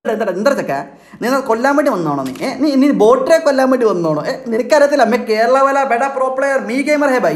എന്താ എന്താ ചക്ക നീ അത് കൊല്ലാൻ വേണ്ടി വന്നോണോ നീ ഏ നീ നീ ബോട്ടിനെ കൊല്ലാൻ വേണ്ടി വന്നോണോ ഏ നിനക്കറിയത്തില്ല അമ്മ കേരള വല ബെഡ പ്രോ പ്ലെയർ മീ ഗെയിമർ ഹേ ബൈ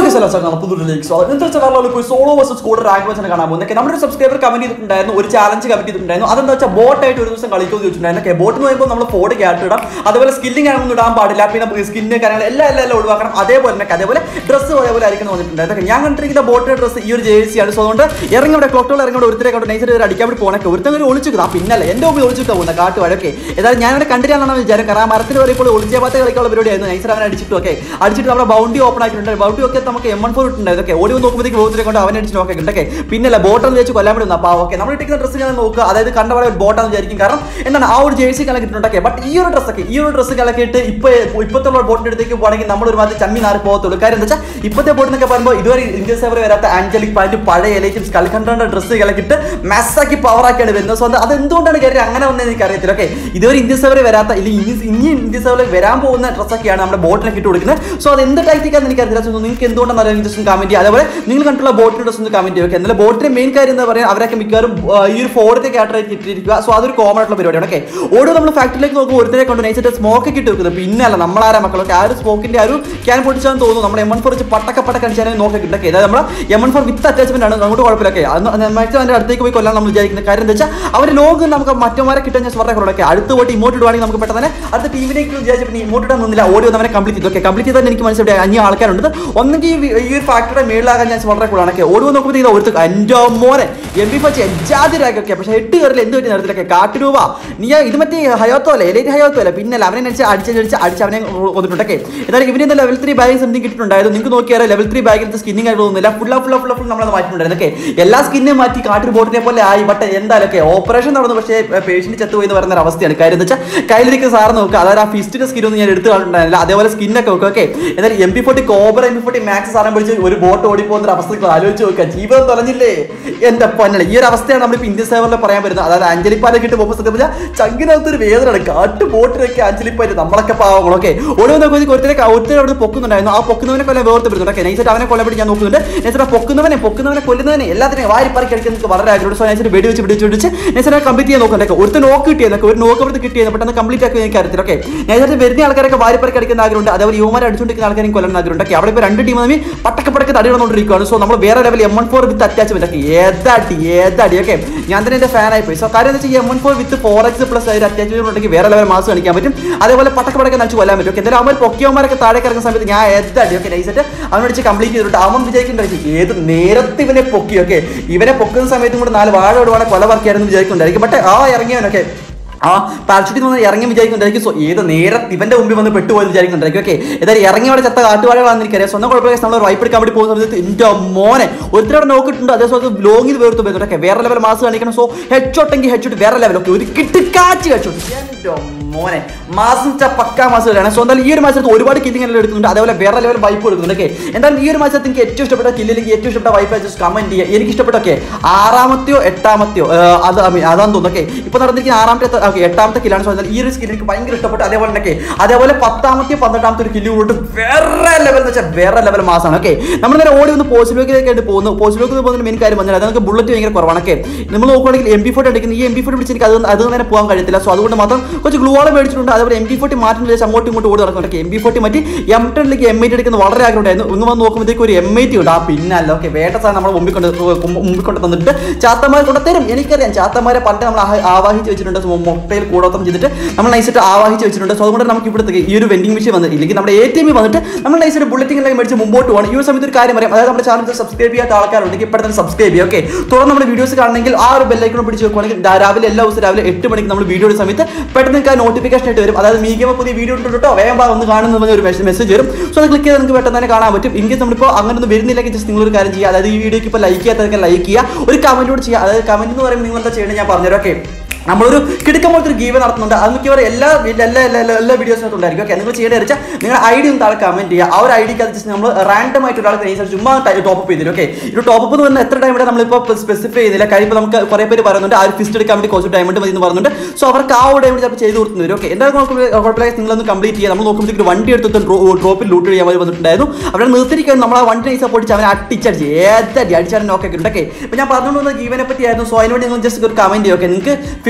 സോളോ വേഴ്സസ് കൂടെ റാങ്ക് വെച്ചാണ് കാണാൻ പോകുന്നത് നമ്മുടെ ഒരു സബ്സ്ക്രൈബർ കമന്റ് ചെയ്തിട്ടുണ്ടായിരുന്നു ഒരു ചാലഞ്ച് കമന്റ് ചെയ്തിട്ടുണ്ടായിരുന്നു അതെന്താ വെച്ചാൽ ബോട്ടായിട്ട് ഒരു ദിവസം കളിക്കുമെന്ന് ചോദിച്ചിട്ടുണ്ടായിരുന്നു ബോട്ട് എന്ന് പറയുമ്പോൾ നമ്മൾ ഫോർഡ് ക്യാറ്റ് ഇടാം അതുപോലെ സ്കില്ലിംഗ് ആണെന്ന് ഇടാൻ പാടില്ല പിന്നെ സ്കിന്ന് കാര്യങ്ങൾ എല്ലാം എല്ലാം എല്ലാം ഒഴിവാക്കണം അതേപോലെ തന്നെ അതേപോലെ ഡ്രസ്സ് അതേപോലെ ആയിരിക്കും വന്നിട്ടുണ്ടായിരുന്നു ഞാൻ കണ്ടിരിക്കുന്ന ബോട്ടിന്റെ ഡ്രസ്സ് ഈ ഒരു ജേഴ്സിയാണ് സോ അതുകൊണ്ട് ഇറങ്ങി ഇവിടെ ക്ലോക്കുകൾ ഇറങ്ങി ഒരുത്തരെ കണ്ടു നൈസായിട്ട് ഒരു അടിക്കാൻ വേണ്ടി പോണൊക്കെ ഒരുത്തൻ ഒരു ഒളിച്ചു ആ പിന്നല്ല എന്റെ മുമ്പിൽ ഒളിച്ചിട്ട് പോകുന്ന കാട്ടുവാഴൊക്കെ ഏതായാലും ഞാൻ ഇവിടെ കണ്ടിട്ടാണെന്ന് വിചാരം കാരണം ആ മരത്തിൽ വരെ ഇപ്പോൾ ഒളിച്ച ഭാഗത്ത് കളിക്കാനുള്ള പരിപാടിയായിരുന്നു നൈസർ അവനെ അടിച്ചിട്ട് ഒക്കെ അടിച്ചിട്ട് നമ്മുടെ ബൗണ്ടി ഓപ്പൺ ആയിട്ടുണ്ട് ബൗണ്ടി ഒക്കെ നമുക്ക് എം വൺ ഫോർ ഇട്ടുണ്ടായിരുന്നു ഒക്കെ ഓടി വന്ന് നോക്കുമ്പോഴത്തേക്ക് ബോട്ടിനെ കൊണ്ട് അവനെ അടിച്ച് നോക്കി ഉണ്ടൊക്കെ പിന്നല്ല ബോട്ടെന്ന് വെച്ച് കൊല്ലാൻ വേണ്ടി അപ്പോൾ ഓക്കെ നമ്മൾ ഇട്ടിരിക്കുന്ന ഡ്രസ്സ് ഞാൻ നോക്കുക അതായത് കണ്ട പോലെ ബോട്ടാന്ന് വിചാരിക്കും കാരണം എന്താണ് ആ ഒരു ജേഴ്സി കലക്കിട്ടുണ്ടൊക്കെ ബട്ട് ഈ ഒരു ഡ്രസ്സൊക്കെ ഈ ഒരു ഡ്രസ്സ് കലക്കിയിട്ട് ഇപ്പോൾ ഇപ്പോഴത്തെ ബോട്ടിന്റെ അടുത്തേക്ക് പോകണമെങ്കിൽ നമ്മൾ ഒരുമാതിരി ചമ്മി നാറി പോകത്തുള്ളൂ കാര്യം എന്താ വെച്ചാൽ ഇപ്പോഴത്തെ ബോട്ടിനൊക്കെ പറയുമ്പോൾ ഇതുവരെ ഇന്ത്യൻ സേവർ വരാത്ത ആഞ്ചലിക് പാൻറ്റ് പഴയ ഇലയ്ക്കും സ്കൽക്കണ്ടറിന്റെ ഡ്രസ്സ് കലക്കിയിട്ട് മെസ്സാക്കി പവറാക്കിയാണ് വരുന്നത് സോ അത് എന്തുകൊണ്ടാണ് കാര്യം അങ്ങനെ വന്നത് എനിക്ക് അറിയത്തില്ല ഓക്കെ ഇതുവരെ ഇന്ത്യൻ സേവർ വരാത്ത ഇല്ലെങ്കിൽ ഇനി ഇനി ഇന്ത്യൻ സേവറിൽ വരാൻ പോകുന്ന ഡ്രസ്സൊക്കെയാണ് നമ്മുടെ ബോട്ടിനെ ഇട്ട് കൊടുക്കുന്നത് സോ അത് എന്ത് ടൈറ്റിക്കാന്ന് എനിക്ക് അറിയില്ല സോ നിങ്ങൾക്ക് എന്തുകൊണ്ടാണ് അറിയാൻ ജസ്റ്റ് കമന്റ് ചെയ്യുക അതേപോലെ നിങ്ങൾ കണ്ടുള്ള ബോട്ടിന്റെ ഡ്രസ് ഒന്ന് കമന്റ് ചെയ്യുക എന്നാലും ബോട്ടിന്റെ മെയിൻ കാര്യം എന്താ പറയുക അവരൊക്കെ മിക്കവാറും ആ, ഈ ഒരു ഫോർത്തെ ക്യാറ്ററായിട്ട് ഇട്ടിരിക്കുക സോ അതൊരു കോമൺ ആയിട്ടുള്ള പരിപാടിയാണ് ഓക്കെ ഓരോ നമ്മൾ ഫാക്ടറിയിലേക്ക് നോക്കുമ്പോൾ ഒരുത്തരെ കൊണ്ട് നൈസായിട്ട് സ്മോക്ക് ഒക്കെ ഇട്ട് വെക്കുന്നത് പിന്നെ അല്ല നമ്മളാരാ മക്കളൊക്കെ ആ ഒരു സ്മോക്കിന്റെ ആ ഒരു ക്യാൻ പൊട്ടിച്ചാന്ന് തോന്നുന്നു നമ്മുടെ എം എൺ ഫോർ വെച്ച് പട്ടക്ക പട്ടക്ക അടിച്ചാൽ നോക്കി കിട്ടൊക്കെ അതായത് നമ്മൾ എം എൺ ഫോർ വിത്ത് അറ്റാച്ച്മെന്റ് ആണ് അങ്ങോട്ട് കുഴപ്പമില്ലൊക്കെ മറ്റേ അതിന്റെ അടുത്തേക്ക് പോയി കൊല്ലാൻ നമ്മൾ വിചാരിക്കുന്ന കാര്യം എന്താ വെച്ചാൽ അവർ ലോകം നമുക്ക് മറ്റന്മാരെ കിട്ടാൻ ഞാൻ വളരെ കുറവൊക്കെ അടുത്ത് പോയിട്ട് ഇമോട്ട് ഇടുവാണെങ്കിൽ നമുക്ക് പെട്ടെന്ന് തന്നെ അടുത്ത ടീമിലേക്ക് വിചാരിച്ചപ്പോൾ ഇമോട്ട് ഇടാൻ നിന്നില്ല ഓടി വന്ന് അവനെ കംപ്ലീറ്റ് ചെയ്തു ഓക്കെ കംപ്ലീറ്റ് ചെയ്താൽ എനിക്ക് മനസ്സിലായി അഞ്ച് ആൾക്കാരുണ്ട് ഒന്നെങ്കിൽ ഈ ഈ ഒരു ഫാക്ടറിയുടെ മേളിലാകാൻ ഞാൻ വളരെ കൂടുതലാണ് ഓക്കെ ഓടി വന്ന് നോക്കുമ്പോൾ ഒരു എൻ്റെ മോനെ എം ബി പച്ച് എജാതിരാക്കൊക്കെ പക്ഷേ എട്ട് കയറില്ല എന്ത് പറ്റി നേരത്തിലൊക്കെ കാട്ടു രൂപ നീ ഇത് മറ്റേ ഹയോത്തോ അല്ലേ എലൈറ്റ് ഹയോത്തോ അല്ല പിന്നെ അവനെ അടിച്ച് അടിച്ചടിച്ച് അടിച്ച് അവനെ കൊന്നിട്ടുണ്ടൊക്കെ എന്നാലും ഇവന് ലെവൽ ത്രീ ബാഗ് സംതിങ് കിട്ടിയിട്ടുണ്ടായിരുന്നു നിങ്ങൾക്ക് നോക്കിയാൽ ലെവൽ ത്രീ ബാഗിൽ സ്കിന്നിങ് ആയിട്ട് തോന്നുന്നില്ല ഫുൾ ഫുൾ ഫുൾ ഫുൾ നമ്മളത് മാറ്റിയിട്ടുണ്ടായിരുന്നു ഓക്കെ എല്ലാ സ്കിന്നും മാറ്റി കാട്ടൊരു ബോട്ടിനെ പോലെ ആയി ബട്ട് എന്തായാലും ഒക്കെ ഓപ്പറേഷൻ നടന്നു പക്ഷേ പേഷ്യന്റ് ചത്തുപോയി എന്ന് പറയുന്ന ഒരു അവസ്ഥയാണ് കാര്യം എന്താ വെച്ചാൽ കയ്യിലിരിക്കുന്ന സാറ് നോക്കുക അതായത് ആ ഫിസ്റ്റിന്റെ സ്കിൻ ഒന്നും ഞാൻ എടുത്ത് കളഞ്ഞിട്ടുണ്ടായിരുന്നില്ല അതേപോലെ സ്കിന്നൊക്കെ നോക്കുക ഓക്കെ എന്നാൽ എം പി ഫോർട്ടി കോബർ എം പി ഫോർട്ടി മാക്സ് സാധനം പിടിച്ച് ഒരു ബോട്ട് ഓടിപ്പോകുന്ന ഒരു അവസ്ഥ നിങ്ങൾ ആലോചിച്ച് നോക്കുക ജീവിതം തുറഞ്ഞില്ലേ എന്റെ പൊന്നല ഈ ഒരു അവസ്ഥയാണ് നമ്മളിപ്പോൾ ഇന്ത്യൻ സേവറിൽ പറയാൻ പറ്റുന്നത് അതായത് അഞ്ജലിപ്പാലൊക്കെ ഇട്ട് പോകുമ്പോൾ സത്യം പറഞ്ഞാൽ ചങ്കിനകത്ത് ഒരു വേദനയാണ് കാട്ടു ബോട്ടിലൊക്കെ അഞ്ജലിപ്പാല് നമ്മളൊക്കെ പാവങ്ങൾ ഓക്കെ ഓരോ നോക്കുമ്പോൾ ഒരുത്തരെ ഒരുത്തരെ അവിടെ പൊക്കുന്നുണ്ടായിരുന്നു ആ പൊക്കുന്നവനെ കൊല്ലം വേർത്ത് വരുന്നുണ്ട് ഓക്കെ നൈസായിട്ട് അവനെ കൊല്ലപ്പെട്ട് ഞാൻ നോക്കുന്നുണ്ട് നൈസായിട്ട് ആ പൊക്കുന്നവനെ പൊക്കുന്നവനെ കൊല്ലുന്നവനെ എല്ലാത്തിനെയും വാരി പറക്കി അടിക്കാൻ എനിക്ക് വളരെ ആഗ്രഹമുണ്ട് സോ നൈസായിട്ട് വെടി വെച്ച് വെടിച്ച് വെടിച്ച് നൈസായിട്ട് കംപ്ലീറ്റ് ചെയ്യാൻ നോക്കുന്നുണ്ട് ഒരുത്ത നോക്ക് കിട്ടിയെന്നൊക്കെ ഒരു നോക്ക് അവിടുത്തെ കിട്ടിയത് പെട്ടെന്ന് കംപ്ലീറ്റ് ആക്കി എനിക്ക് അറിയത്തില്ല ഓക്കെ നൈസായിട്ട് വരുന്ന ആൾക്കാരൊക്കെ വാരി പറക്കി അടിക്കുന്ന ആഗ്രഹമുണ്ട് അതേപോലെ യുവമാരെ അടിച്ചുകൊണ്ടിരിക്കുന്ന ആൾക്കാരെയും കൊല്ലാൻ ആഗ്രഹമുണ്ട് ഓക്കെ അവിടെ ഇപ്പോൾ രണ്ട് ടീം തമ്മിൽ പട്ടക്ക പടക്ക തടി വന്നുകൊണ്ടിരിക്കുകയാണ് സോ നമ്മൾ വേറെ level M one four with attachment ഒക്കെ ഏതാടി ഏതാടി ഓക്കെ ഞാൻ തന്നെ എൻ്റെ ഫാനായി പോയി സോ കാര്യം എന്താ വെച്ചാൽ M one four with four X plus ഒരു അറ്റാച്ച്മെന്റ് ഉണ്ടെങ്കിൽ വേറെ ലെവൽ മാസം കളിക്കാൻ പറ്റും അതേപോലെ പട്ടക്ക പടക്ക നടിച്ച് കൊല്ലാൻ പറ്റും ഓക്കെ എന്തായാലും അവൻ പൊക്കിയവന്മാരൊക്കെ താഴേക്ക് ഇറങ്ങുന്ന സമയത്ത് ഞാൻ ഏതാടി ഓക്കെ നൈസായിട്ട് അവനടിച്ച് കംപ്ലീറ്റ് ചെയ്തിട്ട് അവൻ വിചാരിക്കുന്നുണ്ടായിരിക്കും ഏത് നേരത്തെ ഇവനെ പൊക്കി ഓക്കെ ഇവനെ പൊക്കുന്ന സമയത്തും കൂടെ നാല് വാഴ വിടുവാണെ കൊല വർക്കിയായിരുന്നു വിചാരിക്കുന്നുണ്ടായിരിക്കും ബട്ട് ആ ഇറങ്ങിയവനൊക്കെ ആ പാരഷൂട്ടിൽ നിന്ന് ഇറങ്ങി വിചാരിക്കുന്നുണ്ടായിരിക്കും സോ ഏത് നേരത്തെ ഇവന്റെ മുമ്പിൽ വന്ന് പെട്ടുപോയെന്ന് വിചാരിക്കുന്നുണ്ടായിരിക്കും ഓക്കെ ഏതായാലും ഇറങ്ങി അവിടെ ചത്ത കാട്ടുവാഴകളാണെന്ന് എനിക്കറിയാം സ്വന്തം കുഴപ്പമില്ല നമ്മൾ വൈപ്പ് എടുക്കാൻ വേണ്ടി പോകുന്ന സമയത്ത് എൻ്റെ മോനെ ഒരുത്തരവിടെ നോക്കിയിട്ടുണ്ട് അതേ സമയത്ത് ലോങ്ങിൽ വേർത്ത് പോയത് ഓക്കെ വേറെ ലെവൽ മാസ് കാണിക്കണം സോ ഹെഡ്ഷോട്ടെങ്കിൽ ഹെഡ്ഷോട്ട് വേറെ ലെവൽ ഓക്കെ ഒരു കിട്ടിക്കാച്ച് ഹെഡ്ഷോട്ട് എൻ്റെ മോനെ മാസം വെച്ചാൽ പക്കാ മാസമാണ് സോ എന്തായാലും ഈ ഒരു മാസത്ത് ഒരുപാട് കില്ലിംഗ് എല്ലാം എടുക്കുന്നുണ്ട് അതേപോലെ വേറെ ലെവൽ വൈപ്പ് കൊടുക്കുന്നുണ്ട് ഓക്കെ എന്തായാലും ഈ ഒരു മാസത്ത് എനിക്ക് ഏറ്റവും ഇഷ്ടപ്പെട്ട കില്ലിലേക്ക് ഏറ്റവും ഇഷ്ടപ്പെട്ട വൈപ്പ് ജസ്റ്റ് കമന്റ് ചെയ്യുക എനിക്ക് ഇഷ്ടപ്പെട്ടൊക്കെ ആറാമത്തെയോ എട്ടാമത്തെയോ ആ, അത് I mean, അതാന്ന് തോന്നുന്നു ഓക്കെ ഇപ്പൊ നടന്നിരിക്കുന്ന ആറാമത്തെ ഓക്കെ എട്ടാമത്തെ കില്ലാണ് സോ ഈ ഒരു സ്കിൽ എനിക്ക് ഭയങ്കര ഇഷ്ടപ്പെട്ടു അതേപോലെ തന്നെ അതേപോലെ പത്താമത്തെയോ പന്ത്രണ്ടാമത്തെ ഒരു കില്ല് കൊണ്ട് വേറെ ലെവൽ എന്ന് വെച്ചാൽ വേറെ ലെവൽ മാസമാണ് ഓക്കെ നമ്മൾ നേരെ ഓടി വന്ന് പോസ്റ്റിലേക്കായിട്ട് പോകുന്നു പോസ്റ്റിലേക്ക് പോകുന്ന മെയിൻ കാര്യം പറഞ്ഞാൽ അത് നമുക്ക് ബുള്ളറ്റ് ഭയങ്കര കുറവാണ് ഓക്കെ നമ്മൾ നോക്കുകയാണെങ്കിൽ എം ബി ഫോർട്ടി അടിക്കുന്ന ഈ എം ബി ഫോർട്ടി പിടിച്ച് എനിക്ക് അത് അത് നേരെ പോകാൻ കഴിയത്തില്ല സോ അതുകൊണ്ട് മാത്രം കുറച്ച് ഗ്ലൂവോളം മേടിച്ചിട്ടുണ്ട് അതേപോലെ എം ബി ഫോർട്ടി മാറ്റി വെച്ച് അങ്ങോട്ടും ഇങ്ങോട്ടും ഓടി നടക്കുന്നുണ്ട് എം ബി ഫോർട്ടി മാറ്റി എം ടെന്നിലേക്ക് എം എയ്റ്റ് എടുക്കുന്ന വളരെ ആഗ്രഹമുണ്ടായിരുന്നു ഒന്ന് വന്ന് നോക്കുമ്പോഴത്തേക്ക് ഒരു എം എയ്റ്റ് ഉണ്ട് ആ പിന്നല്ല ഓക്കെ വേട്ട സാധനം നമ്മൾ മുമ്പിൽ കൊണ്ട് മുമ്പിൽ കൊണ്ട് തന്നിട്ട് ചാത്തന്മാരെ കൊണ്ട് തരും എനിക്കറിയാം ചാത്തന്മാരെ പണ്ട് നമ്മൾ ആഹ- ആവാഹിച്ച് വെച്ചിട്ടുണ്ട് സോ മൊട്ടയിൽ കൂടോത്തം ചെയ്തിട്ട് നമ്മൾ നൈസായിട്ട് ആവാഹിച്ച് വെച്ചിട്ടുണ്ട് സോ അതുകൊണ്ട് നമുക്ക് ഇവിടുത്തെ ഈ ഒരു വെൻഡിങ് മെഷീൻ വന്നിട്ട് ഇല്ലെങ്കിൽ നമ്മുടെ എ ടി എം വന്നിട്ട് നമ്മൾ നൈസായിട്ട് ബുള്ളറ്റിംഗ് എല്ലാം മേടിച്ച് മുമ്പോട്ട് പോകണം ഈ ഒരു സമയത്ത് ഒരു കാര്യം പറയാം അതായത് നമ്മുടെ ചാനൽ സബ്സ്ക്രൈബ് ചെയ്യാത്ത ആൾക്കാരുണ്ടെങ്കിൽ ഇപ്പോൾ തന്നെ സബ്സ്ക്രൈബ് ചെയ്യുക ഓക്കെ തുടർന്ന് നമ്മുടെ വീഡിയോസ് കാണണമെങ്കിൽ ആ ഒരു ബെല്ലൈക്കൺ പിടിച്ച് വെക്കുവാണെങ്കിൽ ദാ രാവിലെ എല്ലാ ദിവസവും രാവിലെ എട്ട് മണിക്ക് നമ്മൾ വീഡിയോ ഇടുന്ന സമയത്ത് പെട്ടെന്ന് നിങ്ങൾക്ക് ആ നോട്ടിഫിക്കേഷൻ ആയിട്ട് വരും അതായത് മീഗമ പുതിയ വീഡിയോ ഇട്ടിട്ട് കേട്ടോ വേഗം വാ ഒന്ന് കാണുന്ന ഒരു മെസ്സേജ് വരും സോ അത് ക്ലിക്ക് ചെയ്ത് നിങ്ങൾക്ക് പെട്ടെന്ന് തന്നെ കാണാൻ പറ്റും ഇൻ കേസ് നമ്മളിപ്പോൾ അങ്ങനെ ഒന്നും വരുന്നില്ലെങ്കിൽ ജസ്റ്റ് നിങ്ങൾ ഒരു കാര്യം ചെയ്യുക അതായത് ഈ വീഡിയോക്ക് ഇപ്പോൾ ലൈക്ക് ചെയ്യാത്തതൊക്കെ ലൈക്ക് ചെയ്യുക ഒരു കമന്റ് കൂടി ചെയ്യുക അതായത് കമന്റ് എന്ന് പറയുമ്പോൾ നിങ്ങൾ എന്താ ചെയ്യണമെന്ന് ഞാൻ പറഞ്ഞുതരാം ഓക്കെ നമ്മളൊരു കിടക്കം പോലത്തെ ഒരു ഗീവ് നടത്തുന്നുണ്ട് അത് മിക്കവാറും എല്ലാ എല്ലാ എല്ലാ എല്ലാ എല്ലാ വീഡിയോസിനകത്തും ഉണ്ടായിരിക്കും ഓക്കെ നിങ്ങൾ ചെയ്യേണ്ടത് വെച്ചാൽ നിങ്ങളുടെ ഐ ഡി ഒന്ന് താഴെ കമന്റ് ചെയ്യുക ആ ഒരു ഐ ഡിക്ക് അത് ജസ്റ്റ് നമ്മൾ റാൻഡം ആയിട്ട് ഒരാൾക്ക് അനുസരിച്ച് ചുമ്മാ ടോപ്പ് ചെയ്തു ഓക്കെ ഒരു ടോപ്പ് എന്ന് പറഞ്ഞാൽ എത്ര ടൈം നമ്മളിപ്പോൾ സ്പെസിഫൈ ചെയ്യുന്നില്ല കാര്യം ഇപ്പോൾ നമുക്ക് കുറേ പേര് പറയുന്നുണ്ട് ആ ഒരു ഫിസ്റ്റ് എടുക്കാൻ വേണ്ടി കുറച്ച് ഡയമണ്ട് മതി എന്ന് പറയുന്നുണ്ട് സോ അവർക്ക് ആ ഒരു ഡയമണ്ട് ചിലപ്പോൾ ചെയ്ത് കൊടുത്തു വരും ഓക്കെ എന്തായാലും കുഴപ്പമില്ല കുഴപ്പമില്ല നിങ്ങളൊന്ന് കംപ്ലീറ്റ് ചെയ്യുക നമ്മൾ നോക്കുമ്പോഴത്തേക്ക് ഒരു വണ്ടി എടുത്ത് ഡ്രോപ്പിൽ ലൂട്ട് ചെയ്യാൻ വേണ്ടി വന്നിട്ടുണ്ടായിരുന്നു അവിടെ നിർത്തിരിക്കാൻ നമ്മൾ ആ വണ്ടി നൈസ് പൊടിച്ച് അവനെ അടിച്ചടിച്ച് ഏതടി അടിച്ചാലും നോക്കി ഉണ്ട് ഓക്കെ ഇപ്പോൾ ഞാൻ പറഞ്ഞുകൊണ്ട് വന്ന ഗീവനെ പറ്റിയായിരുന്നു സോ അതിനുവേണ്ടി നിങ്ങൾ ജസ്റ്റ് ഒരു കമന്റ് ചെയ്യുക ഓക്കെ നിങ്ങൾക്ക് ഫിസ്റ്റ്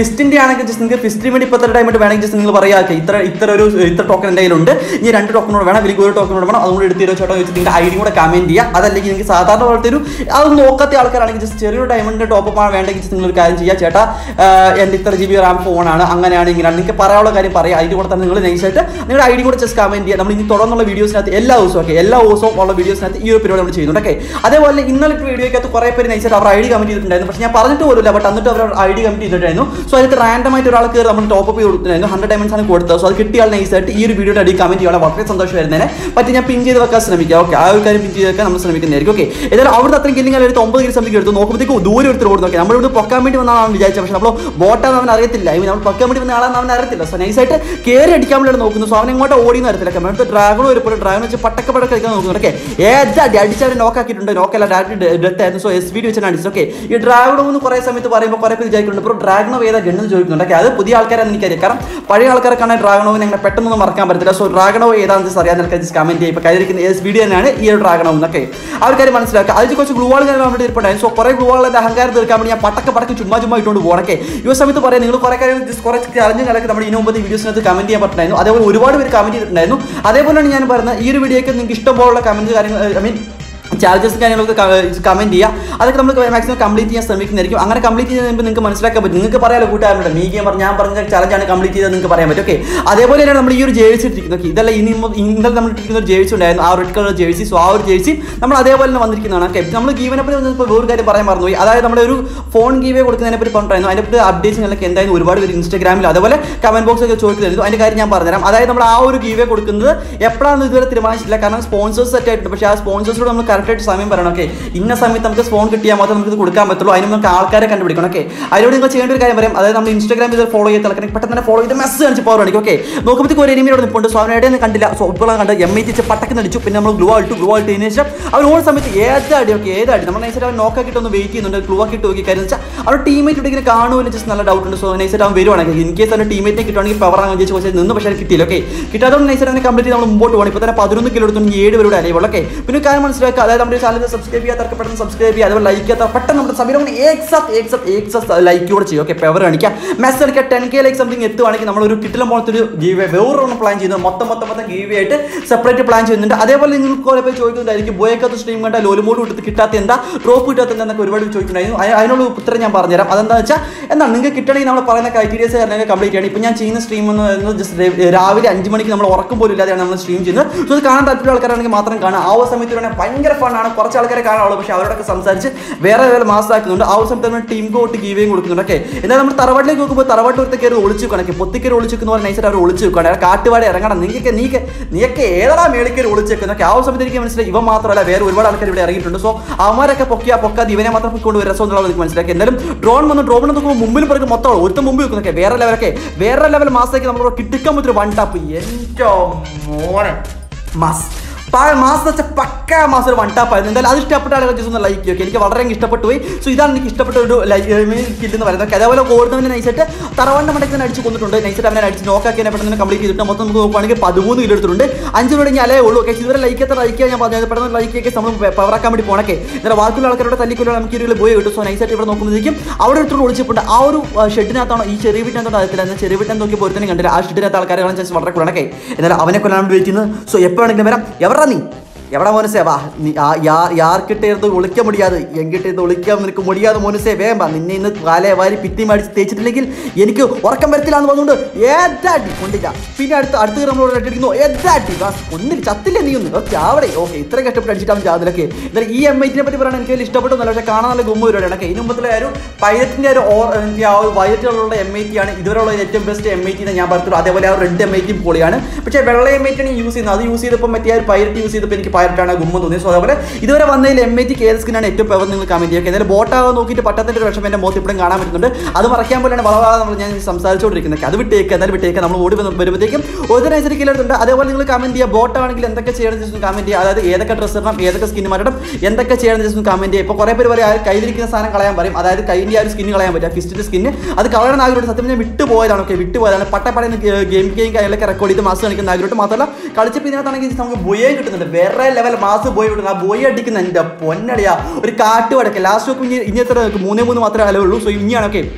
ഫിസ്റ്റിന്റെ ആണെങ്കിൽ ജസ്റ്റ് നിങ്ങൾക്ക് ഫിസ്റ്റിന് വേണ്ടി ഇപ്പോഴത്തെ ടൈമായിട്ട് വേണമെങ്കിൽ ജസ്റ്റ് നിങ്ങൾ പറയാം ഇത്ര ഇത്ര ഒരു ഇത്ര ടോക്കൺ എൻ്റെ കയ്യിലുണ്ട് ഇനി രണ്ട് ടോക്കണോട് വേണം അല്ലെങ്കിൽ ഒരു ടോക്കണോട് വേണം അതുകൊണ്ട് എടുത്ത് തരുമോ ചേട്ടാ വെച്ച് നിങ്ങൾക്ക് ഐ ഡി കൂടെ കമന്റ് ചെയ്യുക അതല്ലെങ്കിൽ നിങ്ങൾക്ക് സാധാരണ പോലത്തെ ഒരു അത് നോക്കാത്ത ആൾക്കാരാണെങ്കിൽ ജസ്റ്റ് ചെറിയൊരു ഡയമണ്ടിന്റെ ടോപ്പ് ആണ് വേണ്ടെങ്കിൽ just നിങ്ങൾ ഒരു കാര്യം ചെയ്യുക ചേട്ടാ ആഹ് എൻ്റെ ഇത്ര ജി ബി റാം ഫോണാണ് അങ്ങനെയാണ് ഇങ്ങനെയാണ് നിങ്ങൾക്ക് പറയാനുള്ള കാര്യം പറയാം അതിൻ്റെ കൂടെ തന്നെ നിങ്ങൾ നൈസായിട്ട് നിങ്ങളുടെ ഐ ഡി കൂടെ ജസ്റ്റ് കമന്റ് ചെയ്യുക നമ്മൾ ഇനി തുടർന്നുള്ള വീഡിയോസിനകത്ത് എല്ലാ ദിവസവും ഓക്കെ എല്ലാ ദിവസവും ഉള്ള വീഡിയോസിനകത്ത് ഈ ഒരു പരിപാടി നമ്മൾ ചെയ്യുന്നുണ്ട് ഓക്കെ അതേപോലെ ഇന്നലെ വീഡിയോക്കകത്ത് കുറേ പേര് നൈസായിട്ട് അവർ ഐ ഡി കമന്റ് ചെയ്തിട്ടുണ്ടായിരുന്നു പക്ഷേ ഞാൻ പറഞ്ഞിട്ട് പോലുമില്ല ബട്ട് എന്നിട്ട് അവർ ഐ ഡി കമന്റ് ചെയ്തിട്ടായിരുന്നു സോ അതിന് റാൻഡം ആയിട്ട് ഒരാൾ കയറി നമ്മൾ ടോപ്പ് ചെയ്ത് കൊടുത്തിട്ടുണ്ടായിരുന്നു ഹൺഡ്രഡ് ഡയമണ്ട്സ് ആണ് കൊടുത്തത് സോ അത് കിട്ടിയ ആൾ നൈസായിട്ട് ഈ ഒരു വീഡിയോയുടെ അടി കമന്റ് ചെയ്യാൻ വളരെ സന്തോഷം വരുന്നതിനെ പറ്റി ഞാൻ പിൻ ചെയ്ത് വെക്കാൻ ശ്രമിക്കാം ഓക്കെ ആ ഒരു കാര്യം പിൻ ചെയ്ത് വെക്കാൻ നമ്മൾ ശ്രമിക്കുന്നതായിരിക്കും ഓക്കെ ഏതായാലും അവിടുത്തെ അത്രയും കില്ലിംഗ് എടുത്ത് ഒമ്പത് കിലോ സംതിങ് എടുത്തു നോക്കുമ്പോഴത്തേക്കും ദൂരെ എടുത്ത് ഓടുന്നു ഓക്കെ നമ്മൾ ഇവിടെ പൊക്കാൻ വേണ്ടി വന്നാണ് വിചാരിച്ചത് പക്ഷേ നമ്മൾ ബോട്ടാന്ന് അവൻ അറിയത്തില്ല ഐ മീൻ നമ്മൾ പൊക്കാൻ വേണ്ടി വന്ന ആളാന്ന് അവൻ അറിയത്തില്ല സോ നൈസായിട്ട് കയറി അടിക്കാൻ വേണ്ടിയാണ് നോക്കുന്നത് സോ അവൻ ഇങ്ങോട്ട് ഓടിയെന്ന് അറിയത്തില്ല നമ്മുടെ ഡ്രാഗൺ വരുമ്പോൾ ഡ്രാഗൺ വെച്ച് പട്ടക്ക പടക്ക കളിക്കാൻ നോക്കുന്നു ഓക്കെ ഏതാ അടിച്ചാൽ നോക്കാക്കിയിട്ടുണ്ട് നോക്കല്ല ഡയറക്റ്റ് ഡെത്ത് ആയിരുന്നു സോ എസ് വി ഡി വെച്ചാണ് അടിച്ചത് ഓക്കെ ഈ ഡ്രാഗൺ എന്ന് കുറേ സമയത്ത് പറയുമ്പോൾ കുറേ പേര് വിചാരിക്കുന്നുണ്ട് ഇപ്പോൾ ഡ്രാഗണോ ഏതാ ഗണ്ണെന്ന് ചോദിക്കുന്നുണ്ട് ഓക്കെ അത് പുതിയ ആൾക്കാരാണ് എനിക്കറിയാം കാരണം പഴയ ആൾക്കാർക്കാണ് ഡ്രാഗണോവിനെ അങ്ങനെ പെട്ടെന്നൊന്നും മറക്കാൻ പറ്റത്തില്ല സോ ഡ്രാഗണോ ഏതാണെന്ന് just അറിയാൻ നിൽക്കാൻ ജസ്റ്റ് കമന്റ് ചെയ്യുക ഇപ്പോൾ കയ്യിരിക്കുന്ന എസ് വീഡിയോ തന്നെയാണ് ഈ ഒരു ഡ്രാഗണോ എന്നൊക്കെ ആ ഒരു കാര്യം മനസ്സിലാക്കുക അതിൽ കുറച്ച് ഗ്ലൂവാൾ ഞാൻ വേണ്ടി ഇരിപ്പുണ്ടായിരുന്നു സോ കുറേ ഗ്ലൂവാളിൻ്റെ അഹങ്കാരം തീർക്കാൻ വേണ്ടി ഞാൻ പട്ടക്ക പടക്ക് ചുമ്മാ ചുമ്മാ ഇട്ടുകൊണ്ട് പോകണക്കെ ഈ ഒരു സമയത്ത് പറയാം നിങ്ങൾ കുറേ കാര്യം just കുറേ ചലഞ്ചും കാര്യമൊക്കെ നമ്മുടെ ഇതിനു മുമ്പത്തെ വീഡിയോസിനകത്ത് കമന്റ് ചെയ്യാൻ പറ്റുണ്ടായിരുന്നു അതേപോലെ ഒരുപാട് പേര് കമന്റ് ചെയ്തിട്ടുണ്ടായിരുന്നു അതേപോലെയാണ് ഞാൻ പറയുന്നത് ഈ ഒരു വീഡിയോക്ക് നിങ്ങൾക്ക് ഇഷ്ടംപോലുള്ള കമന്റ് കാര്യങ്ങൾ ഐ മീൻ ചാർജസ് കാര്യങ്ങളൊക്കെ കമന്റ് ചെയ്യുക അതൊക്കെ നമ്മൾ മാക്സിമം കംപ്ലീറ്റ് ചെയ്യാൻ ശ്രമിക്കുന്നതായിരിക്കും അങ്ങനെ കംപ്ലീറ്റ് ചെയ്യുമ്പോൾ നിങ്ങൾക്ക് മനസ്സിലാക്കാൻ പറ്റും നിങ്ങൾക്ക് പറയാലോ കൂട്ടുകാരുടെ മീ ഗെയിം ഞാൻ പറഞ്ഞ ചലഞ്ചാണ് കംപ്ലീറ്റ് ചെയ്തത് നിങ്ങൾക്ക് പറയാൻ പറ്റും ഓക്കെ അതേപോലെ തന്നെയാണ് നമ്മൾ ഈ ഒരു ജേഴ്സി ഇട്ടിരിക്കുന്നത് Okay, ഇതല്ല ഇനി മു- ഇന്നലെ നമ്മൾ ഇട്ടിരിക്കുന്ന ഒരു ജേഴ്സി ഉണ്ടായിരുന്നു ആ റെഡ് കളർ ജേഴ്സി സോ ആ ഒരു ജേഴ്സി നമ്മൾ അതേപോലെ തന്നെ വന്നിരിക്കുന്നതാണ് ഓക്കെ നമ്മൾ ഗീവനെ പറ്റി വന്നപ്പോൾ വേറൊരു കാര്യം പറയാൻ മറന്നുപോയി അതായത് നമ്മുടെ ഒരു ഫോൺ ഗീവേ കൊടുക്കുന്നതിനെ പറ്റി പറഞ്ഞിരുന്നു അതിനെ പറ്റി അപ്ഡേറ്റ്സുകളൊക്കെ എന്തായാലും ഒരുപാട് പേര് ഇൻസ്റ്റാഗ്രാമിൽ അതേപോലെ കമന്റ് ബോക്സ് ഒക്കെ ചോദിക്കുന്നുണ്ട് അതിന്റെ കാര്യം ഞാൻ പറഞ്ഞുതരാം അതായത് നമ്മൾ ആ ഒരു ഗീവേ കൊടുക്കുന്നത് എപ്പോഴാണെന്ന് ഇതുവരെ തീരുമാനിച്ചില്ല കാരണം സ്പോൺസേഴ്സ് സെറ്റ് ആയിട്ടുണ്ട് പക്ഷേ ആ സ്പോൺസേഴ്സിനോട് നമ്മൾ കറക്റ്റ് ആയിട്ട് സമയം പറയണം ഓക്കെ ഇന്ന സമയത്ത് നമുക്ക് ഫോൺ കിട്ടിയാൽ മാത്രമേ നമുക്ക് ഇത് കൊടുക്കാൻ പറ്റുള്ളൂ അതിന് നമുക്ക് ആൾക്കാരെ കണ്ടുപിടിക്കണം ഓക്കെ അതിനോട് നിങ്ങൾ ചെയ്യേണ്ട ഒരു കാര്യം പറയാം അതായത് നമ്മൾ ഇൻസ്റ്റാഗ്രാമിൽ ഇത് ഫോളോ ചെയ്ത് ആൾക്കാരെ പെട്ടെന്ന് തന്നെ ഫോളോ ചെയ്ത് മെസ്സേജ് കാണിച്ച് പവർ കാണിക്കും ഓക്കെ നോക്കുമ്പോഴത്തേക്ക് ഒരു എനിമിയോട് നിൽപ്പുണ്ട് സോ അവനെ ഇടയിൽ കണ്ടില്ല സോ ഇപ്പോൾ കണ്ട് എം ഐ തിച്ച് പട്ടക്ക് അടിച്ചു പിന്നെ നമ്മൾ ഗ്ലൂ ആയിട്ട് ഗ്ലൂ ആയിട്ട് ഇതിന് ശേഷം അവർ ഓരോ സമയത്ത് ഏത് അടി ഓക്കെ ഏത് അടി നമ്മൾ നൈസായിട്ട് അവൻ നോക്കാക്കിയിട്ട് ഒന്ന് വെയിറ്റ് ചെയ്യുന്നുണ്ട് ഗ്ലൂ ആക്കിയിട്ട് നോക്കി കാര്യം വെച്ചാൽ അവർ ടീമേറ്റ് ഇങ്ങനെ കാണുമല്ലോ ജസ്റ്റ് നല്ല ഡൗട്ട് ഉണ്ട് സോ നൈസായിട്ട് അവൻ വരുവാണെങ്കിൽ ഇൻ കേസ് അവൻ്റെ ടീമേറ്റിനെ കിട്ടുവാണെങ്കിൽ പവർ ആകാൻ വിചാരിച്ച് കുറച്ച് നിന്ന് പക്ഷേ കിട്ടിയില്ല ഓക്കെ കിട്ടാത്തതുകൊണ്ട് നൈസായിട്ട് അവനെ കംപ്ലീറ്റ് നമ്മൾ മുമ്പോട്ട് പോകണം ഇപ്പോൾ തന്നെ പതിനൊന്ന് കിലോ എടുത്തു ഏഴ് പേരുടെ അലൈവുള്ള ഓക്കെ പിന്നെ ഒരു കാര്യം മനസ്സിലാക്കുക അതായത് നമ്മുടെ ചാനൽ സബ്സ്ക്രൈബ് ചെയ്യാത്തവർക്ക് പെട്ടെന്ന് സബ്സ്ക്രൈബ് ചെയ്യുക അതുപോലെ ലൈക്ക് ചെയ്യാത്ത പെട്ടെന്ന് നമ്മുടെ സമീരം ഏക്സത്ത് ഏക്സത്ത് ഏക്സത്ത് ലൈക്ക് കൂടെ ചെയ്യും ഓക്കെ പവർ കാണിക്കുക മെസ്സ് അടിക്കുക ടെൻ കെ ലൈക്ക് സംതിങ് എത്തുവാണെങ്കിൽ നമ്മളൊരു കിട്ടിലും പോലത്തെ ഒരു ഗീവ് വേറൊരെണ്ണം പ്ലാൻ ചെയ്യുന്നത് മൊത്തം മൊത്തം മൊത്തം ഗീവ് ആയിട്ട് സെപ്പറേറ്റ് പ്ലാൻ ചെയ്യുന്നുണ്ട് അതേപോലെ നിങ്ങൾക്ക് കുറെ പേര് ചോദിക്കുന്നുണ്ടായിരിക്കും ബോയക്കത്ത് സ്ട്രീം കണ്ട ലോലുമോട് വിട്ടിട്ട് കിട്ടാത്ത എന്താ ഡ്രോപ്പ് കിട്ടാത്ത എന്താ എന്നൊക്കെ ഒരുപാട് ചോദിക്കുന്നുണ്ടായിരുന്നു അയ- അതിനുള്ള ഉത്തരം ഞാൻ പറഞ്ഞുതരാം അതെന്താ വെച്ചാൽ എന്താണ് നിങ്ങൾക്ക് കിട്ടണമെങ്കിൽ നമ്മൾ പറയുന്ന ക്രൈറ്റീരിയസ് കാര്യങ്ങളൊക്കെ കംപ്ലീറ്റ് ചെയ്യണം ഇപ്പം ഞാൻ ചെയ്യുന്ന സ്ട്രീം എന്ന് പറയുന്നത് ജസ്റ്റ് രാവിലെ അഞ്ച് മണിക്ക് നമ്മൾ ഉറക്കം പോലും ഇല്ലാതെയാണ് നമ്മൾ സ്ട്രീം ചെയ്യുന്നത് സോ ഇത് കാണാൻ താല്പര്യം ആൾക്കാരാണെങ്കിൽ മാത്രം കാണാം ആ ഒരു സമയത്ത് വേണമെങ്കിൽ ഭയങ്കര ഫണ്ണാണ് കുറച്ച് ആൾക്കാരെ കാണാനുള്ളൂ പക്ഷേ അവരോടൊക്കെ സംസാരിച്ച് വേറെ വേറെ മാസമാക്കുന്നുണ്ട് ആ ഒരു സമയത്ത് നമ്മൾ ടീം കോട്ട് ഗീവേയും കൊടുക്കുന്നുണ്ട് ഓക്കെ എന്നാൽ നമ്മൾ തറവാട്ടിലേക്ക് നോക്കുമ്പോൾ തറവാട്ട് കയറി ഒളിച്ചു കണക്ക് പൊത്തിക്കറി ഒളിച്ചു വെക്കുന്ന പോലെ നൈസായിട്ട് അവർ ഒളിച്ചു വെക്കണം കാട്ടുപാടി ഇറങ്ങണം നിങ്ങൾക്ക് നീക്ക് നീയൊക്കെ ഏതാ മേളിക്കറി ഒളിച്ചു വെക്കുന്നൊക്കെ ആ ഒരു സമയത്ത് എനിക്ക് മനസ്സിലായി ഇവ മാത്രമല്ല വേറെ ഒരുപാട് ആൾക്കാർ ഇവിടെ ഇറങ്ങിയിട്ടുണ്ട് സോ അവന്മാരൊക്കെ പൊക്കിയാ പൊക്കാതെ ഇവനെ മാത്രം പൊക്കൊണ്ട് രസം എന്നുള്ളത് എനിക്ക് മനസ്സിലാക്കി എന്തായാലും ഡ്രോൺ വന്ന് ഡ്രോൺ നോക്കുമ്പോൾ മുമ്പിൽ പിറകെ മൊത്തം ഒരുത്തം മുമ്പിൽ വെക്കുന്നൊക്കെ വേറെ ലെവലൊക്കെ വേറെ ലെവൽ മാസത്തേക്ക് നമ്മൾ കിട്ടിക്കാൻ പറ്റൊരു വൺ ടാപ്പ് എൻ്റെ മോനെ മാസ് മാസം വെച്ചാൽ പക്ക മാസം ഒരു വൺ ടാപ്പ് ആയിരുന്നു എന്തായാലും അത് ഇഷ്ടപ്പെട്ട ആളുകൾ ജസ്റ്റ് ഒന്ന് ലൈക്ക് ചെയ്യും എനിക്ക് വളരെ ഇഷ്ടപ്പെട്ടു പോയി സോ ഇതാണ് എനിക്ക് ഇഷ്ടപ്പെട്ട ഒരു ലൈക്ക് കില്ലെന്ന് പറയുന്നത് Okay, അതേപോലെ ഓടുന്നവനെ നൈസായിട്ട് തറവാണ്ട മടക്കി തന്നെ അടിച്ച് കൊന്നിട്ടുണ്ട് നൈസായിട്ട് അവനെ അടിച്ച് നോക്കാക്കി എന്നെ പെട്ടെന്ന് കംപ്ലീറ്റ് ചെയ്തിട്ട് മൊത്തം നമുക്ക് നോക്കുവാണെങ്കിൽ പതിമൂന്ന് കിലോ എടുത്തിട്ടുണ്ട് അഞ്ച് രൂപ ഞാൻ അലേ ഉള്ളൂ ഓക്കെ ഇതുവരെ ലൈക്ക് എത്ര ലൈക്ക് ഞാൻ പറഞ്ഞത് പെട്ടെന്ന് ലൈക്ക് ഒക്കെ നമ്മൾ പവറാക്കാൻ വേണ്ടി പോണക്കെ എന്നാൽ ബാക്കിയുള്ള ആൾക്കാരോട് തല്ലിക്കൊല്ലോ നമുക്ക് ഇരുവിൽ പോയി കിട്ടും സോ നൈസായിട്ട് ഇവിടെ നോക്കുമ്പോഴേക്കും അവിടെ എടുത്തോണ്ട് ഒളിച്ചിട്ടുണ്ട് ആ ഒരു ഷെഡിനകത്താണ് ഈ ചെറിയ വീട്ടിനകത്തോട് അറിയത്തില്ല എന്നാൽ ചെറിയ വീട്ടിനെ നോക്കി പൊരുത്തനെ കണ്ടില്ല ആ ഷെഡിനകത്ത് ആൾക്കാരെ കാണാൻ ചാൻസ് വളരെ കൂടുതലൊക്കെ എന്നാൽ അവനെ കൊല്ലാൻ വേണ്ടി വെയിറ്റ് ചെയ്യുന്നത് സോ എപ്പോൾ വേണമെങ്കിലും വരാം എവിടാ നീ എവിടെ മോനസേ വാ നീ ആ യാ യാർക്കിട്ട് ഇരുന്ന് ഒളിക്ക മുടിയാതെ എങ്കിട്ട് ഇരുന്ന് ഒളിക്കാൻ നിനക്ക് മുടിയാതെ മോനസേ വേമ്പ നിന്നെ ഇന്ന് കാലേ വാരി പിത്തി മേടിച്ച് തേച്ചിട്ടില്ലെങ്കിൽ എനിക്ക് ഉറക്കം വരത്തില്ല എന്ന് പറഞ്ഞുകൊണ്ട് ഏതാട്ടി കൊണ്ടില്ല പിന്നെ അടുത്ത് അടുത്ത് നമ്മളോട് അടിക്കുന്നു ഏതാട്ടി വാ ഒന്നിൽ ചത്തില്ല നീ ഒന്ന് ഓക്കെ അവിടെ ഓക്കെ ഇത്ര കഷ്ടപ്പെട്ട് അടിച്ചിട്ടാണ് ജാതിലൊക്കെ എന്തായാലും ഈ എം ഐറ്റിനെ പറ്റി പറയാൻ എനിക്ക് വലിയ ഇഷ്ടപ്പെട്ടൊന്നുമല്ല പക്ഷേ കാണാൻ നല്ല ഗുമ്മ പരിപാടിയാണ് ഓക്കെ ഇതിന് മുമ്പത്തിലെ ആ ഒരു പൈലറ്റിൻ്റെ ഒരു ഓർ എനിക്ക് ആ ഒരു വയറ്റിലുള്ള എം ഐ ടി ആണ് ഇതുവരെയുള്ള ഏറ്റവും ബെസ്റ്റ് എം ഐ ടി ഞാൻ പറഞ്ഞുള്ളൂ അതേപോലെ ആ റെഡ് എം ഐ ടിയും പൊളിയാണ് പക്ഷേ വെള്ള എം ഐ ടി ആണ് യൂസ് ചെയ്യുന്നത് അത് യൂസ് ചെയ്തപ്പോൾ മറ്റേ ആ ഒരു പൈലറ്റ് യൂസ് ചെയ്തപ്പോൾ എനിക്ക് പൈലറ്റാണ് ഗുമ്മ തോന്നിയത് സോ അതേപോലെ ഇതുവരെ വന്നതിൽ എം ഐ ടി ഏത് സ്കിന്നാണ് ഏറ്റവും പവർ നിങ്ങൾ കമന്റ് ചെയ്യുക എന്തായാലും ബോട്ടാകാൻ നോക്കിയിട്ട് പട്ടത്തിൻ്റെ ഒരു വിഷമം എൻ്റെ മുഖത്ത് ഇപ്പോഴും കാണാൻ പറ്റുന്നുണ്ട് അത് മറക്കാൻ പോലെയാണ് വളരെ നമ്മൾ ഞാൻ സംസാരിച്ചുകൊണ്ടിരിക്കുന്നത് അത് വിട്ടേക്ക് എന്തായാലും വിട്ടേക്ക് നമ്മൾ ഓടി വന്ന് വരുമ്പോഴത്തേക്കും ഒരു കിലോട്ടുണ്ട് അതേപോലെ നിങ്ങൾ കമന്റ് ചെയ്യുക ബോട്ടാണെങ്കിൽ എന്തൊക്കെ ചെയ്യണം ജസ്റ്റ് കമന്റ് ചെയ്യുക അതായത് ഏതൊക്കെ ഡ്രസ്സ് ഇടണം ഏതൊക്കെ സ്കിൻ മാറ്റണം എന്തൊക്കെ ചെയ്യണം ജസ്റ്റ് കമന്റ് ചെയ്യുക ഇപ്പോൾ കുറേ പേര് പറയും ആ കയ്യിലിരിക്കുന്ന സാധനം കളയാൻ പറയും അതായത് കൈൻ്റെ ആ ഒരു സ്കിൻ കളയാൻ പറ്റും ഫിസ്റ്റിൻ്റെ സ്കിന്ന് അത് കളയണം ആഗ്രഹം സത്യം ഞാൻ വിട്ടു പോയതാണ് ഓക്കെ വിട്ടു പോയതാണ് പട്ടപ്പടയുന്ന ഗെയിം ഗെയിം കാര്യങ്ങളൊക്കെ റെക്കോർഡ് ചെയ്ത് മാസ് കാണിക്കുന്ന ആഗ്രഹം മാത്രമല്ല കളിച്ചപ്പോൾ ഇതിനകത്താണെങ്കിൽ നമുക്ക് ബോയെ കിട്ടുന്നുണ്ട് വേറെ ലെവൽ മാസ് ബോയ് കിട്ടുന്നത് ആ ബോയ് അടിക്കുന്ന എൻ്റെ പൊന്നടിയാ ഒരു കാട്ടുവടക്ക് ലാസ്റ്റ് നോക്കുമ്പോൾ ഇനി ഇനി എത്ര മൂന്നേ മൂന്ന് മാത്രമേ അലവുള്ളൂ സോ ഇനിയാണ് ഓക്കെ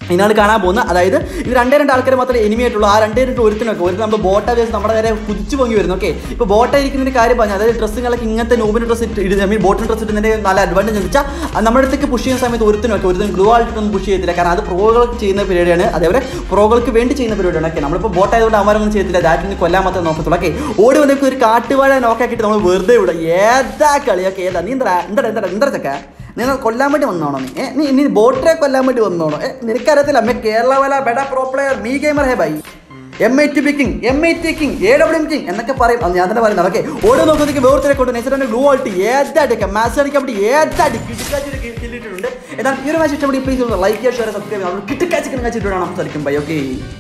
ഇതിനാണ് കാണാൻ പോകുന്നത് അതായത് ഇത് രണ്ടേ രണ്ട് ആൾക്കാർ മാത്രമേ എനിമി ആയിട്ടുള്ളൂ ആ രണ്ടേ രണ്ട് ഒരുത്തിനൊക്കെ ഒരു നമ്മൾ ബോട്ട വെച്ച് നമ്മുടെ നേരെ കുതിച്ചു പൊങ്ങി വരുന്നു ഓക്കെ ഇപ്പോൾ ബോട്ട ഇരിക്കുന്നതിന് കാര്യം പറഞ്ഞു അതായത് ഡ്രസ്സുകളൊക്കെ ഇങ്ങനത്തെ നൂബിന് ഡ്രസ്സ് ഇട്ട് ഇടുന്ന മീൻ ബോട്ടിൽ ഡ്രസ്സ് ഇടുന്നതിൻ്റെ നല്ല അഡ്വാൻറ്റേജ് എന്ന് വെച്ചാൽ നമ്മുടെ അടുത്തേക്ക് പുഷ് ചെയ്യുന്ന സമയത്ത് ഒരുത്തിനൊക്കെ ഒരുത്തിനും ഗ്ലൂ ആയിട്ടൊന്നും പുഷ് ചെയ്തില്ല കാരണം അത് പ്രോകൾക്ക് ചെയ്യുന്ന പരിപാടിയാണ് അതേപോലെ പ്രോകൾക്ക് വേണ്ടി ചെയ്യുന്ന പരിപാടിയാണ് ഓക്കെ നമ്മളിപ്പോൾ ബോട്ട് ആയതുകൊണ്ട് അവരൊന്നും ചെയ്തില്ല ദാറ്റിന് കൊല്ലാൻ മാത്രമേ നോക്കത്തുള്ളൂ ഓക്കെ ഓടി വന്നേക്ക് ഒരു കാട്ടുവാഴ നോക്കാക്കിയിട്ട് നമ്മൾ വെറുതെ വിടും ഏതാ കളി ഓക്കെ ഏതാ നീ എന്താ എന്താ എന്താ എന്താ ചക്ക നിങ്ങൾ കൊല്ലാൻ വേണ്ടി വന്നോണോ നീ ഏ, നീ നീ ബോട്ടിനെ കൊല്ലാൻ വേണ്ടി വന്നോണോ ഏ, നിനക്കറിയത്തില്ല അമ്മ കേരള വല ബെഡ പ്രോ പ്ലെയർ മീ ഗെയിമർ ഹേ ബൈ M I T B king M I T king A W king എന്നൊക്കെ പറയും അത് ഞാൻ തന്നെ പറയുന്നത് ഓക്കെ ഓരോ നോക്കുന്നതിക്ക് വേറെ കൊണ്ട് നെച്ചറിന്റെ ഗ്ലൂ ആയിട്ട് ഏതായിട്ട് മാച്ച് അടിക്കാൻ വേണ്ടി ഏതായിട്ട് കിട്ടിക്കാച്ചിട്ട് കിട്ടിയിട്ടുണ്ട് എന്നാൽ ഈ ഒരു മാച്ച് ഇഷ്ടപ്പെടി പ്ലീസ് ലൈക്ക് ഷെയർ സബ്സ്ക്രൈബ് ചെയ്യാം കിട്ടിക്കാച്ചിട്ട് സംസാരിക്കും ബൈ ഓക്കെ